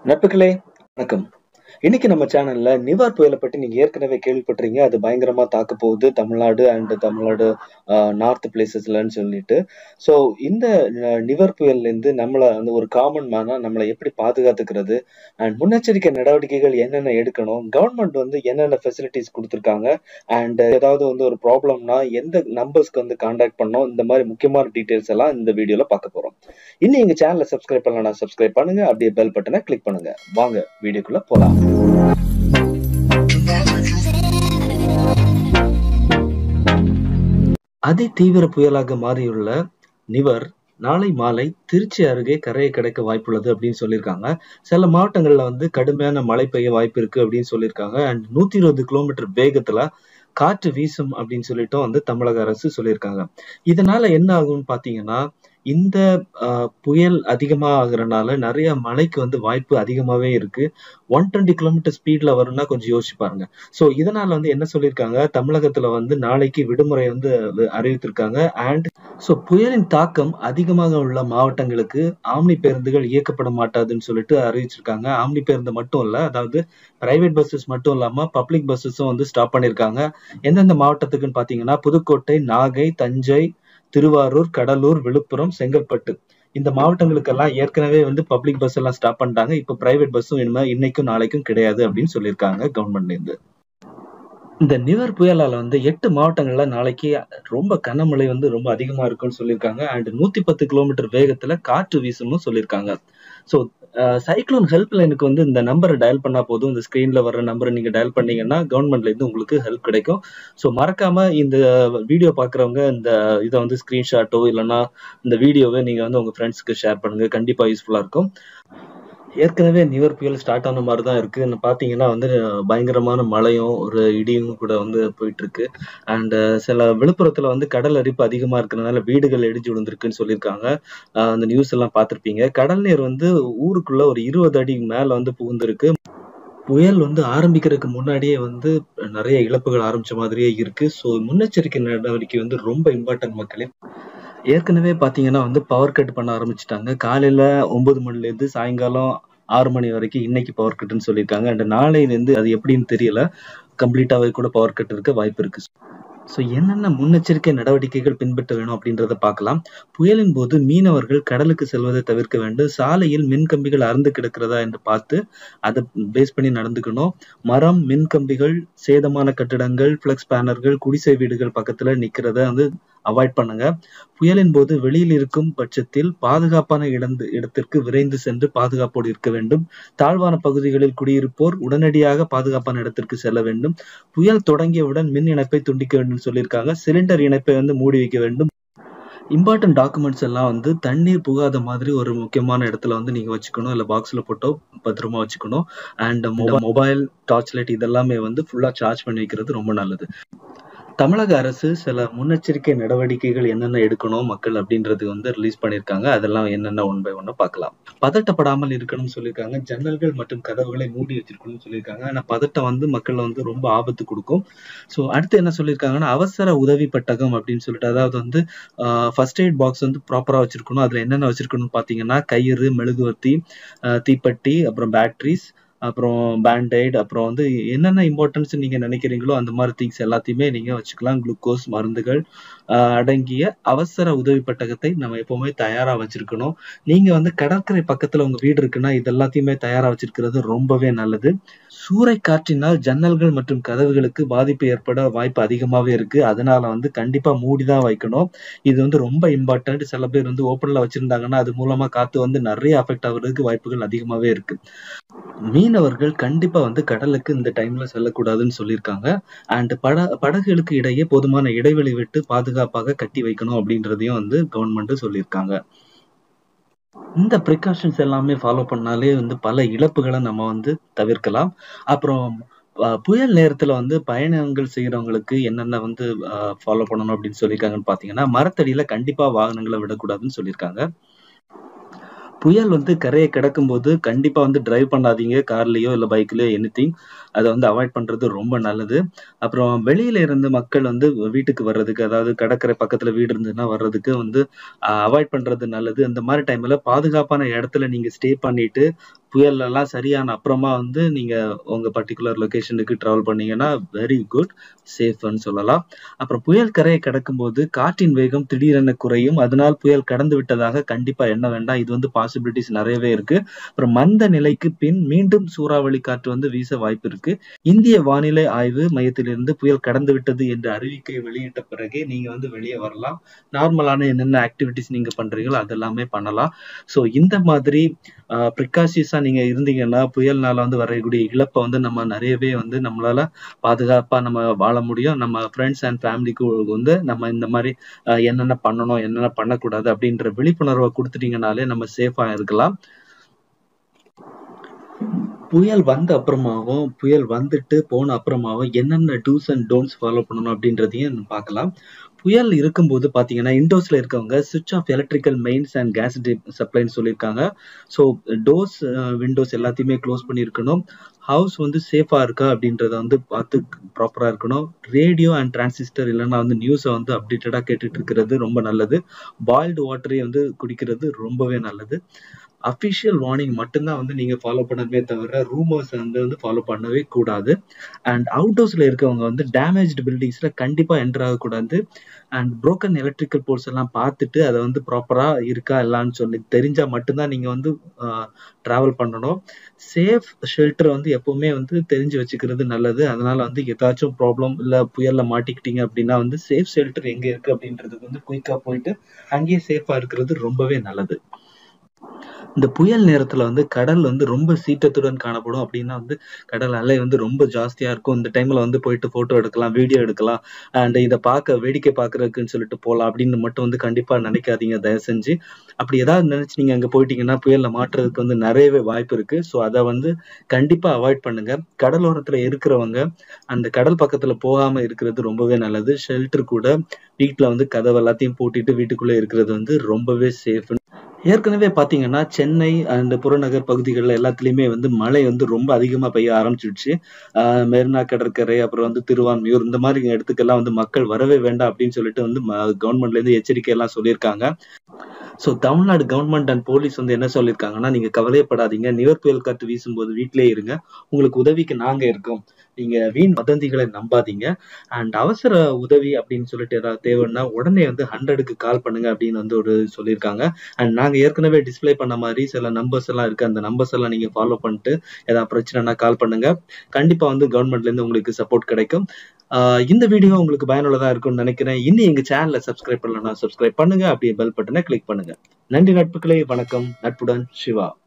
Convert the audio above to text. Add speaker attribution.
Speaker 1: நட்புகளே வணக்கம் இன்னைக்கு நம்ம சேனல்ல நிவார் புயலை பற்றி நீங்க ஏற்கனவே கேள்விப்பட்டிருங்க அது பயங்கரமா தாக்க போகுது தமிழ்நாடு அண்ட் தமிழ்நாடு நார்த் பிளேசஸ்லன்னு சொல்லிட்டு ஸோ இந்த அஹ், நிவர் புயல்ல இருந்து நம்மளை வந்து ஒரு காமன் மேனா நம்மளை எப்படி பாதுகாத்துக்கிறது அண்ட் முன்னெச்சரிக்கை நடவடிக்கைகள் என்னென்ன எடுக்கணும் கவர்மெண்ட் வந்து என்னென்ன ஃபெசிலிட்டிஸ் கொடுத்துருக்காங்க அண்ட் ஏதாவது வந்து ஒரு ப்ராப்ளம்னா எந்த நம்பர்ஸ்க்கு வந்து கான்டாக்ட் பண்ணோம் இந்த மாதிரி முக்கியமான டீடைல்ஸ் எல்லாம் இந்த வீடியோல பார்க்க போறோம் இன்னும் எங்க சேனலை சப்ஸ்கிரைப் பண்ணலாம் சப்ஸ்கிரைப் பண்ணுங்க அப்படியே பெல் பட்டனை கிளிக் பண்ணுங்க வாங்க வீடியோக்குள்ள போலாம் அதி தீவிர புயலாக மாறியுள்ள நிவர் நாளை மாலை திருச்சி அருகே கரையை கடக்க வாய்ப்புள்ளது அப்படின்னு சொல்லியிருக்காங்க சில மாவட்டங்கள்ல வந்து கடுமையான மழை பெய்ய வாய்ப்பு இருக்கு அப்படின்னு சொல்லியிருக்காங்க அண்ட் நூத்தி இருபது கிலோமீட்டர் வேகத்துல காற்று வீசும் அப்படின்னு சொல்லிட்டும் வந்து தமிழக அரசு சொல்லியிருக்காங்க இதனால என்ன ஆகும்னு பாத்தீங்கன்னா இந்த ஆஹ், புயல் அதிகமா ஆகுறதுனால நிறைய மழைக்கு வந்து வாய்ப்பு அதிகமாவே இருக்கு ஒன் டுவெண்ட்டி கிலோமீட்டர் ஸ்பீட்ல வரும்னா கொஞ்சம் யோசிச்சு பாருங்க ஸோ இதனால வந்து என்ன சொல்லியிருக்காங்க தமிழகத்துல வந்து நாளைக்கு விடுமுறை வந்து வி- அறிவித்திருக்காங்க அண்ட் ஸோ புயலின் தாக்கம் அதிகமாக உள்ள மாவட்டங்களுக்கு ஆம்னி பேருந்துகள் இயக்கப்பட மாட்டாதுன்னு சொல்லிட்டு அறிவிச்சிருக்காங்க ஆம்னி பேருந்து மட்டும் இல்ல அதாவது பிரைவேட் பஸ்ஸஸ் மட்டும் இல்லாம பப்ளிக் பஸ்ஸஸும் வந்து ஸ்டாப் பண்ணியிருக்காங்க எந்தெந்த மாவட்டத்துக்குன்னு பாத்தீங்கன்னா புதுக்கோட்டை நாகை தஞ்சை திருவாரூர் கடலூர் விழுப்புரம் செங்கல்பட்டு இந்த மாவட்டங்களுக்கெல்லாம் ஏற்கனவே வந்து பப்ளிக் பஸ் எல்லாம் ஸ்டாப் பண்ணிட்டாங்க இப்போ பிரைவேட் பஸ்ஸும் இனிமே இன்னைக்கும் நாளைக்கும் கிடையாது அப்படின்னு சொல்லியிருக்காங்க கவர்மெண்ட்ல இருந்து இந்த நிவர் புயலால வந்து எட்டு மாவட்டங்கள்ல நாளைக்கு ரொம்ப கனமழை வந்து ரொம்ப அதிகமா இருக்கும்னு சொல்லியிருக்காங்க அண்ட் நூத்தி பத்து கிலோமீட்டர் வேகத்துல காற்று வீசும்னு சொல்லியிருக்காங்க ஸோ சைக்ளோன் ஹெல்ப் லைனுக்கு வந்து இந்த நம்பரை டயல் பண்ணா போதும் இந்த ஸ்கிரீன்ல வர்ற நம்பரை நீங்க டயல் பண்ணீங்கன்னா கவர்மெண்ட்ல இருந்து உங்களுக்கு ஹெல்ப் கிடைக்கும் ஸோ மறக்காம இந்த வீடியோ பாக்குறவங்க இந்த இதை வந்து ஸ்கிரீன்ஷாட்டோ இல்லைன்னா இந்த வீடியோவை நீங்க வந்து உங்க ஃப்ரெண்ட்ஸ்க்கு ஷேர் பண்ணுங்க கண்டிப்பா யூஸ்ஃபுல்லா இருக்கும் ஏற்கனவே நிவர் புயல் ஸ்டார்ட் ஆன மாதிரி தான் இருக்கு இன்னும் பாத்தீங்கன்னா வந்து பயங்கரமான மழையும் ஒரு இடியும் கூட வந்து போயிட்டு இருக்கு அண்ட் சில விழுப்புரத்துல வந்து கடல் அரிப்பு அதிகமா இருக்கிறதுனால வீடுகள் இடிஞ்சு விழுந்திருக்குன்னு சொல்லியிருக்காங்க அஹ் அந்த நியூஸ் எல்லாம் பார்த்திருப்பீங்க கடல் நீர் வந்து ஊருக்குள்ள ஒரு இருபது அடி மேல வந்து புகுந்திருக்கு புயல் வந்து ஆரம்பிக்கிறதுக்கு முன்னாடியே வந்து நிறைய இழப்புகள் ஆரம்பிச்ச மாதிரியே இருக்கு ஸோ முன்னெச்சரிக்கை நடவடிக்கை வந்து ரொம்ப இம்பார்ட்டன்ட் மக்களே ஏற்கனவே பாத்தீங்கன்னா வந்து பவர் கட் பண்ண ஆரம்பிச்சிட்டாங்க காலையில ஒன்பது மணில இருந்து சாயங்காலம் ஆறு மணி வரைக்கும் இன்னைக்கு பவர் கட்னு சொல்லியிருக்காங்க அண்ட் நாளையில இருந்து அது எப்படின்னு தெரியல கம்ப்ளீட்டாவே கூட பவர் கட் இருக்க வாய்ப்பு இருக்கு ஸோ என்னென்ன முன்னெச்சரிக்கை நடவடிக்கைகள் பின்பற்ற வேணும் அப்படின்றத பார்க்கலாம் புயலின் போது மீனவர்கள் கடலுக்கு செல்வதை தவிர்க்க வேண்டும் சாலையில் மின் கம்பிகள் அறுந்து கிடக்கிறதா என்று பார்த்து அதை பேஸ் பண்ணி நடந்துக்கணும் மரம் மின் கம்பிகள் சேதமான கட்டிடங்கள் ஃபிளக்ஸ் பேனர்கள் குடிசை வீடுகள் பக்கத்துல நிக்கிறத வந்து அவாய்ட் பண்ணுங்க புயலின் போது வெளியில் இருக்கும் பட்சத்தில் பாதுகாப்பான இடந்து இடத்திற்கு விரைந்து சென்று பாதுகாப்போடு இருக்க வேண்டும் தாழ்வான பகுதிகளில் குடியிருப்போர் உடனடியாக பாதுகாப்பான இடத்திற்கு செல்ல வேண்டும் புயல் தொடங்கியவுடன் மின் இணைப்பை துண்டிக்க வேண்டும் சொல்லியிருக்காங்க சிலிண்டர் இணைப்பை வந்து மூடி வைக்க வேண்டும் இம்பார்ட்டன்ட் டாக்குமெண்ட்ஸ் எல்லாம் வந்து தண்ணீர் புகாத மாதிரி ஒரு முக்கியமான இடத்துல வந்து நீங்க வச்சுக்கணும் இல்ல பாக்ஸ்ல போட்டோ பத்திரமா வச்சுக்கணும் அண்ட் மொபைல் டார்ச் லைட் இதெல்லாமே வந்து ஃபுல்லா சார்ஜ் பண்ணி வைக்கிறது ரொம்ப நல்லது தமிழக அரசு சில முன்னெச்சரிக்கை நடவடிக்கைகள் என்னென்ன எடுக்கணும் மக்கள் அப்படின்றது வந்து ரிலீஸ் பண்ணியிருக்காங்க அதெல்லாம் என்னென்ன ஒன் பை ஒன்னு பார்க்கலாம் பதட்டப்படாமல் இருக்கணும்னு சொல்லியிருக்காங்க ஜன்னல்கள் மற்றும் கதவுகளை மூடி வச்சிருக்கணும்னு சொல்லியிருக்காங்க ஆனா பதட்டம் வந்து மக்கள் வந்து ரொம்ப ஆபத்து கொடுக்கும் ஸோ அடுத்து என்ன சொல்லியிருக்காங்கன்னா அவசர உதவி பெட்டகம் அப்படின்னு சொல்லிட்டு அதாவது வந்து ஃபர்ஸ்ட் எய்ட் பாக்ஸ் வந்து ப்ராப்பரா வச்சிருக்கணும் அதுல என்னென்ன வச்சிருக்கணும்னு பாத்தீங்கன்னா கயிறு மெழுகுவர்த்தி ஆஹ் தீப்பெட்டி அப்புறம் பேட்டரிஸ் அப்புறம் பேண்டைட் அப்புறம் வந்து என்னென்ன இம்பார்ட்டன்ஸ் நீங்க நினைக்கிறீங்களோ அந்த மாதிரி திங்ஸ் எல்லாத்தையுமே நீங்க வச்சுக்கலாம் குளுக்கோஸ் மருந்துகள் ஆஹ் அடங்கிய அவசர உதவி பெட்டகத்தை நம்ம எப்பவுமே தயாரா வச்சிருக்கணும் நீங்க வந்து கடற்கரை பக்கத்துல உங்க வீடு இருக்குன்னா இது எல்லாத்தையுமே தயாரா வச்சிருக்கிறது ரொம்பவே நல்லது சூறை காற்றினால் ஜன்னல்கள் மற்றும் கதவுகளுக்கு பாதிப்பு ஏற்பட வாய்ப்பு அதிகமாவே இருக்கு அதனால வந்து கண்டிப்பா மூடிதான் வைக்கணும் இது வந்து ரொம்ப இம்பார்ட்டன்ட் சில பேர் வந்து ஓப்பன்ல வச்சிருந்தாங்கன்னா அது மூலமா காத்து வந்து நிறைய அஃபெக்ட் ஆகுறதுக்கு வாய்ப்புகள் அதிகமாவே இருக்கு மீனவர்கள் கண்டிப்பா வந்து கடலுக்கு இந்த டைம்ல செல்லக்கூடாதுன்னு சொல்லியிருக்காங்க அண்ட் பட படகுகளுக்கு இடையே போதுமான இடைவெளி விட்டு பாதுகாப்பாக கட்டி வைக்கணும் அப்படின்றதையும் வந்து கவர்மெண்ட் சொல்லியிருக்காங்க இந்த ப்ரிகாஷன்ஸ் எல்லாமே ஃபாலோ பண்ணாலே வந்து பல இழப்புகளை நம்ம வந்து தவிர்க்கலாம் அப்புறம் அஹ், புயல் நேரத்துல வந்து பயணங்கள் செய்யறவங்களுக்கு என்னென்ன வந்து ஃபாலோ பண்ணணும் அப்படின்னு சொல்லியிருக்காங்கன்னு பாத்தீங்கன்னா மரத்தடியில கண்டிப்பா வாகனங்களை விடக்கூடாதுன்னு சொல்லியிருக்காங்க புயல் வந்து கரையை கிடக்கும்போது கண்டிப்பா வந்து டிரைவ் பண்ணாதீங்க கார்லயோ இல்ல பைக்லயோ எனிதிங் அதை வந்து அவாய்ட் பண்றது ரொம்ப நல்லது அப்புறம் வெளியில இருந்து மக்கள் வந்து வீட்டுக்கு வர்றதுக்கு அதாவது கடற்கரை பக்கத்துல வீடு இருந்ததுன்னா வர்றதுக்கு வந்து அவாய்ட் பண்றது நல்லது அந்த மாதிரி டைம்ல பாதுகாப்பான இடத்துல நீங்க ஸ்டே பண்ணிட்டு புயல் எல்லாம் சரியான அப்புறமா வந்து நீங்க உங்க பர்டிகுலர் லொகேஷனுக்கு டிராவல் பண்ணீங்கன்னா வெரி குட் சேஃப்னு சொல்லலாம் அப்புறம் புயல் கரையை கடக்கும்போது காற்றின் வேகம் திடீரென குறையும் அதனால் புயல் கடந்து விட்டதாக கண்டிப்பா எண்ண வேண்டாம் இது வந்து பாசிபிலிட்டிஸ் நிறையவே இருக்கு அப்புறம் மந்த நிலைக்கு பின் மீண்டும் சூறாவளி காற்று வந்து வீச வாய்ப்பு இருக்கு இந்திய வானிலை ஆய்வு மையத்திலிருந்து புயல் கடந்து விட்டது என்ற அறிவிக்கை வெளியிட்ட பிறகே நீங்க வந்து வெளியே வரலாம் நார்மலான என்னென்ன ஆக்டிவிட்டிஸ் நீங்க பண்றீங்களோ அதெல்லாமே பண்ணலாம் ஸோ இந்த மாதிரி ப்ரிகாஷியஸா நீங்க இருந்தீங்கன்னா புயல்னால வந்து வரக்கூடிய இழப்பை வந்து நம்ம நிறையவே வந்து நம்மளால பாதுகாப்பா நம்ம வாழ முடியும் நம்ம ஃப்ரெண்ட்ஸ் அண்ட் ஃபேமிலிக்கு வந்து நம்ம இந்த மாதிரி அஹ், என்னென்ன பண்ணணும் என்னென்ன பண்ணக்கூடாது அப்படின்ற விழிப்புணர்வை கொடுத்துட்டீங்கனாலே நம்ம சேஃபா இருக்கலாம் புயல் வந்த அப்புறமாவும் புயல் வந்துட்டு போன அப்புறமாவும் என்னென்ன டூஸ் அண்ட் டோன்ட்ஸ் ஃபாலோ பண்ணணும் அப்படின்றதையும் பார்க்கலாம் புயல் இருக்கும்போது பாத்தீங்கன்னா இண்டோஸ்ல இருக்கவங்க சுவிட்ச் off electrical mains and gas சப்ளைன்னு சொல்லியிருக்காங்க ஸோ டோர்ஸ் விண்டோஸ் எல்லாத்தையுமே க்ளோஸ் பண்ணியிருக்கணும் ஹவுஸ் வந்து சேஃபா இருக்கா அப்படின்றத வந்து பார்த்து ப்ராப்பரா இருக்கணும் ரேடியோ அண்ட் டிரான்சிஸ்டர் இல்லைன்னா வந்து நியூஸை வந்து அப்டேட்டடா கேட்டுட்டு இருக்கிறது ரொம்ப நல்லது பாயில்டு வாட்டரை வந்து குடிக்கிறது ரொம்பவே நல்லது அஃபிஷியல் வார்னிங் மட்டும்தான் வந்து நீங்க ஃபாலோ பண்ணவே தவிர ரூமர்ஸ் வந்து வந்து ஃபாலோ பண்ணவே கூடாது அண்ட் அவுட்டோர்ஸ்ல இருக்கவங்க வந்து டேமேஜ்டு பில்டிங்ஸ்ல கண்டிப்பா என்டர் ஆகக்கூடாது அண்ட் broken எலக்ட்ரிக்கல் போர்ட்ஸ் எல்லாம் பார்த்துட்டு அதை வந்து ப்ராப்பரா இருக்கா இல்லான்னு சொல்லி தெரிஞ்சா மட்டும்தான் நீங்க வந்து டிராவல் பண்ணணும் சேஃப் ஷெல்டர் வந்து எப்பவுமே வந்து தெரிஞ்சு வச்சுக்கிறது நல்லது அதனால வந்து ஏதாச்சும் ப்ராப்ளம் இல்ல புயல்ல மாட்டிக்கிட்டீங்க அப்படின்னா வந்து சேஃப் ஷெல்டர் எங்க இருக்கு அப்படின்றதுக்கு வந்து குயிக்கா போயிட்டு அங்கேயே சேஃபா இருக்கிறது ரொம்பவே நல்லது இந்த புயல் நேரத்துல வந்து கடல் வந்து ரொம்ப சீற்றத்துடன் காணப்படும் அப்படின்னா வந்து கடல் அலை வந்து ரொம்ப ஜாஸ்தியா இருக்கும் இந்த டைம்ல வந்து போயிட்டு போட்டோ எடுக்கலாம் வீடியோ எடுக்கலாம் அண்ட் இதை பார்க்க வேடிக்கை பார்க்கறதுக்குன்னு சொல்லிட்டு போகலாம் அப்படின்னு மட்டும் வந்து கண்டிப்பா நினைக்காதீங்க தயவு செஞ்சு அப்படி ஏதாவது நினைச்சு நீங்க அங்க போயிட்டீங்கன்னா புயல்ல மாட்டுறதுக்கு வந்து நிறையவே வாய்ப்பு இருக்கு ஸோ அதை வந்து கண்டிப்பா அவாய்ட் பண்ணுங்க கடலோரத்துல இருக்கிறவங்க அந்த கடல் பக்கத்துல போகாம இருக்கிறது ரொம்பவே நல்லது ஷெல்டர் கூட வீட்டுல வந்து கதவு எல்லாத்தையும் பூட்டிட்டு வீட்டுக்குள்ள இருக்கிறது வந்து ரொம்பவே சேஃப் ஏற்கனவே பாத்தீங்கன்னா சென்னை அண்ட் புறநகர் பகுதிகளில் எல்லாத்துலயுமே வந்து மழை வந்து ரொம்ப அதிகமா பெய்ய ஆரம்பிச்சிடுச்சு ஆஹ் மெரினா கடற்கரை அப்புறம் வந்து திருவான்மியூர் இந்த மாதிரி இடத்துக்கெல்லாம் வந்து மக்கள் வரவே வேண்டாம் அப்படின்னு சொல்லிட்டு வந்து கவர்மெண்ட்ல இருந்து எச்சரிக்கை எல்லாம் சொல்லியிருக்காங்க so Tamil Nadu government and police வந்து என்ன சொல்லியிருக்காங்கன்னா நீங்க கவலையப்படாதீங்க நிவர் புயல் காற்று வீசும்போது வீட்டிலே இருங்க உங்களுக்கு உதவிக்கு நாங்க இருக்கோம் நீங்க வீண் வதந்திகளை நம்பாதீங்க அண்ட் அவசர உதவி அப்படின்னு சொல்லிட்டு ஏதாவது தேவைன்னா உடனே வந்து ஹண்ட்ரடுக்கு கால் பண்ணுங்க அப்படின்னு வந்து ஒரு சொல்லியிருக்காங்க அண்ட் நாங்க ஏற்கனவே டிஸ்ப்ளே பண்ண மாதிரி சில நம்பர்ஸ் எல்லாம் இருக்கு அந்த நம்பர்ஸ் எல்லாம் நீங்க ஃபாலோ பண்ணிட்டு ஏதாவது பிரச்சனைனா கால் பண்ணுங்க கண்டிப்பா வந்து கவர்மெண்ட்ல இருந்து உங்களுக்கு சப்போர்ட் கிடைக்கும் ஆஹ் இந்த வீடியோ உங்களுக்கு பயனுள்ளதா இருக்கும்னு நினைக்கிறேன் இன்னும் எங்க சேனலை சப்ஸ்கிரைப் பண்ணலன்னா சப்ஸ்கிரைப் பண்ணுங்க அப்படியே பெல் பட்டனை கிளிக் பண்ணுங்க நன்றி நட்புகளே வணக்கம் நட்புடன் சிவா